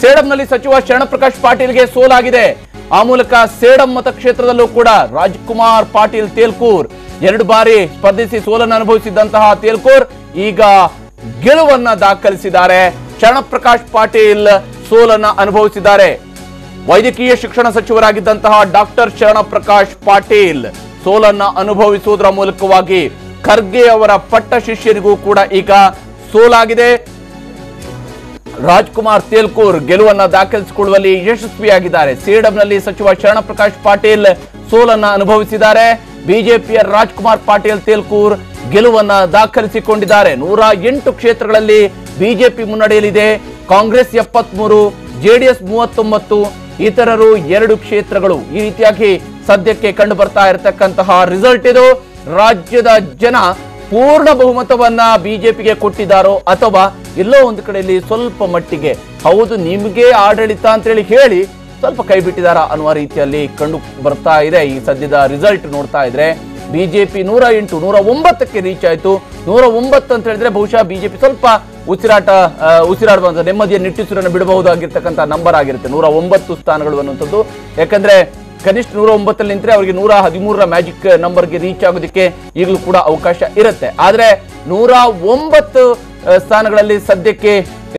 ಸೇಡಂನಲ್ಲಿ ಸಚಿವ ಶರಣಪ್ರಕಾಶ್ ಪಾಟೀಲ್ಗೆ ಸೋಲಾಗಿದೆ ಆ ಮೂಲಕ ಸೇಡಂ ಮತಕ್ಷೇತ್ರದಲ್ಲೂ ಕೂಡ ರಾಜ್ಕುಮಾರ್ ಪಾಟೀಲ್ ತೇಲ್ಕೂರ್ ಎರಡು ಬಾರಿ ಸ್ಪರ್ಧಿಸಿ ಸೋಲನ್ನು ಅನುಭವಿಸಿದ್ದಂತಹ ತೇಲ್ಕೂರ್ ಈಗ ಗೆಲುವನ್ನ ದಾಖಲಿಸಿದ್ದಾರೆ ಶರಣಪ್ರಕಾಶ್ ಪಾಟೀಲ್ ಸೋಲನ್ನ ಅನುಭವಿಸಿದ್ದಾರೆ ವೈದ್ಯಕೀಯ ಶಿಕ್ಷಣ ಸಚಿವರಾಗಿದ್ದಂತಹ ಡಾಕ್ಟರ್ ಶರಣಪ್ರಕಾಶ್ ಪಾಟೀಲ್ ಸೋಲನ್ನ ಅನುಭವಿಸುವುದರ ಮೂಲಕವಾಗಿ ಖರ್ಗೆ ಅವರ ಪಟ್ಟ ಶಿಷ್ಯರಿಗೂ ಕೂಡ ಈಗ ಸೋಲಾಗಿದೆ ರಾಜ್ಕುಮಾರ್ ತೇಲ್ಕೂರ್ ಗೆಲುವನ್ನ ದಾಖಲಿಸಿಕೊಳ್ಳುವಲ್ಲಿ ಯಶಸ್ವಿಯಾಗಿದ್ದಾರೆ ಸೇಡಂನಲ್ಲಿ ಸಚಿವ ಶರಣಪ್ರಕಾಶ್ ಪಾಟೀಲ್ ಸೋಲನ್ನ ಅನುಭವಿಸಿದ್ದಾರೆ ಬಿಜೆಪಿಯ ರಾಜ್ಕುಮಾರ್ ಪಾಟೀಲ್ ತೇಲ್ಕೂರ್ ಗೆಲುವನ್ನ ದಾಖಲಿಸಿಕೊಂಡಿದ್ದಾರೆ ನೂರ ಎಂಟು ಕ್ಷೇತ್ರಗಳಲ್ಲಿ ಬಿಜೆಪಿ ಮುನ್ನಡೆಯಲಿದೆ ಕಾಂಗ್ರೆಸ್ ಎಪ್ಪತ್ಮೂರು ಜೆಡಿಎಸ್ ಮೂವತ್ತೊಂಬತ್ತು ಇತರರು ಎರಡು ಕ್ಷೇತ್ರಗಳು ಈ ರೀತಿಯಾಗಿ ಸದ್ಯಕ್ಕೆ ಕಂಡು ಬರ್ತಾ ಇರತಕ್ಕಂತಹ ರಿಸಲ್ಟ್ ಇದು ರಾಜ್ಯದ ಜನ ಪೂರ್ಣ ಬಹುಮತವನ್ನ ಬಿಜೆಪಿಗೆ ಕೊಟ್ಟಿದ್ದಾರೋ ಅಥವಾ ಎಲ್ಲೋ ಒಂದು ಕಡೆಯಲ್ಲಿ ಸ್ವಲ್ಪ ಮಟ್ಟಿಗೆ ಹೌದು ನಿಮಗೆ ಆಡಳಿತ ಅಂತೇಳಿ ಹೇಳಿ ಸ್ವಲ್ಪ ಕೈ ಬಿಟ್ಟಿದಾರ ಅನ್ನುವ ರೀತಿಯಲ್ಲಿ ಕಂಡು ಬರ್ತಾ ಇದೆ ಈ ಸದ್ಯದ ರಿಸಲ್ಟ್ ನೋಡ್ತಾ ಇದ್ರೆ ಬಿಜೆಪಿ ನೂರ ಎಂಟು ನೂರ ಒಂಬತ್ತಕ್ಕೆ ರೀಚ್ ಆಯ್ತು ನೂರ ಒಂಬತ್ತು ಅಂತ ಹೇಳಿದ್ರೆ ಬಹುಶಃ ಬಿಜೆಪಿ ಸ್ವಲ್ಪ ಉಸಿರಾಟ ಆ, ಉಸಿರಾಡುವಂತ ನೆಮ್ಮದಿಯ ನಿಟ್ಟುಸಿರನ್ನು ಬಿಡಬಹುದಾಗಿರ್ತಕ್ಕಂಥ ನಂಬರ್ ಆಗಿರುತ್ತೆ ನೂರ ಒಂಬತ್ತು ಸ್ಥಾನಗಳು ಅನ್ನುವಂಥದ್ದು ಯಾಕಂದ್ರೆ ಕನಿಷ್ಠ ನೂರ ಒಂಬತ್ತಲ್ಲಿ ನಿಂತರೆ ಅವರಿಗೆ ನೂರ ಹದಿಮೂರರ ಮ್ಯಾಜಿಕ್ ನಂಬರ್ಗೆ ರೀಚ್ ಆಗೋದಕ್ಕೆ ಈಗಲೂ ಕೂಡ ಅವಕಾಶ ಇರುತ್ತೆ ಆದ್ರೆ ನೂರ ಒಂಬತ್ತು ಆ, ಸ್ಥಾನಗಳಲ್ಲಿ ಸದ್ಯಕ್ಕೆ